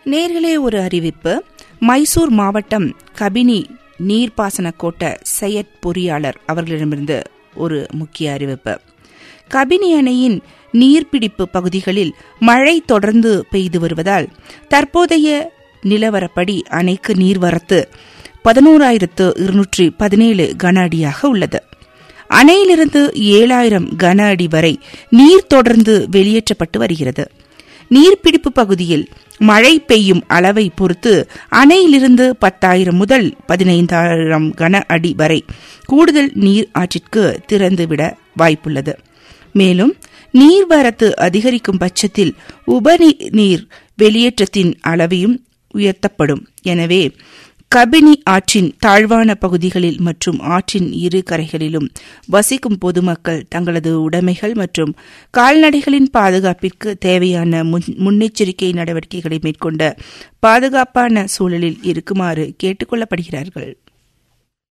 நேர்களே ஒரு அறிவிப்பு மைசூர் மாவட்டம் கபினி நீர்ப்பாசன கோட்ட செயற் பொறியாளர் அவர்களிடமிருந்து ஒரு முக்கிய அறிவிப்பு கபினி அணையின் நீர்பிடிப்பு பகுதிகளில் மழை தொடர்ந்து பெய்து வருவதால் தற்போதைய நிலவரப்படி அணைக்கு நீர்வரத்து பதினோராயிரத்து இருநூற்றி பதினேழு கன அடியாக உள்ளது அணையிலிருந்து ஏழாயிரம் கன அடி வரை நீர் தொடர்ந்து வெளியேற்றப்பட்டு வருகிறது நீர்பிடிப்பு பகுதியில் மழை பெய்யும் அளவை பொறுத்து அணையிலிருந்து பத்தாயிரம் முதல் பதினைந்தாயிரம் கன அடி வரை கூடுதல் நீர் ஆற்றிற்கு திறந்துவிட வாய்ப்புள்ளது மேலும் நீர்வரத்து அதிகரிக்கும் பட்சத்தில் உபநீர் வெளியேற்றத்தின் அளவையும் உயர்த்தப்படும் எனவே கபினி ஆற்றின் தாழ்வான பகுதிகளில் மற்றும் ஆற்றின் இரு கரைகளிலும் வசிக்கும் பொதுமக்கள் தங்களது உடைமைகள் மற்றும் கால்நடைகளின் பாதுகாப்பிற்கு தேவையான முன்னெச்சரிக்கை நடவடிக்கைகளை மேற்கொண்ட பாதுகாப்பான சூழலில் இருக்குமாறு கேட்டுக் கொள்ளப்படுகிறார்கள்